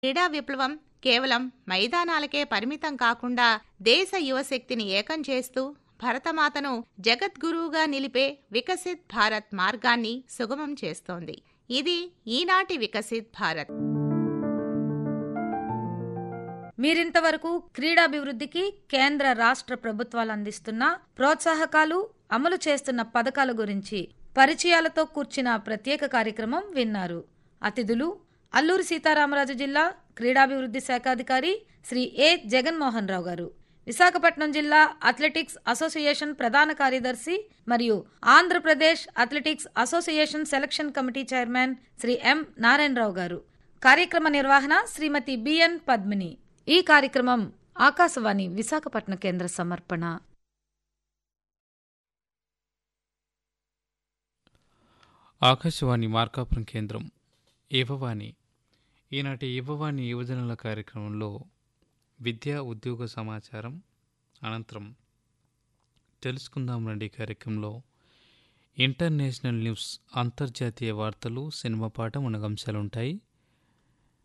క్రీడా విప్లవం కేవలం మైదానాలకే పరిమితం కాకుండా దేశ యువశక్తిని ఏకం చేస్తూ భరతమాతను జగద్గురువుగా నిలిపే వికసిత్ భారత్ మార్గాన్ని సుగమం చేస్తోంది ఇది ఈనాటి వికసిత్ భారత్ మీరింతవరకు క్రీడాభివృద్ధికి కేంద్ర రాష్ట్ర ప్రభుత్వాలు అందిస్తున్న ప్రోత్సాహకాలు అమలు చేస్తున్న పథకాల గురించి పరిచయాలతో కూర్చిన ప్రత్యేక కార్యక్రమం విన్నారు అతిథులు అల్లూరి సీతారామరాజు జిల్లా క్రీడాభివృద్ధి శాఖాధికారి శ్రీ ఏ జగన్మోహన్ రావు గారు విశాఖపట్నం జిల్లా అథ్లెటిక్స్ అసోసియేషన్ ప్రధాన కార్యదర్శి మరియు Andhra Pradesh athletics association selection committee chairman Sri M Narayana Rao garu కార్యక్రమ నిర్వహణ శ్రీమతి బిఎన్ పద్మిని ఈ కార్యక్రమం ఆకాశవాణి విశాఖపట్నం కేంద్ర సమర్పణ ఆకాశవాణి మార్కాపురం కేంద్రం యువవాణి ఈనాటి యువవాణి యువజనుల కార్యక్రమంలో విద్యా ఉద్యోగ సమాచారం అనంతరం తెలుసుకుందాం రండి కార్యక్రమంలో ఇంటర్నేషనల్ న్యూస్ అంతర్జాతీయ వార్తలు సినిమా పాఠం అనే అంశాలుంటాయి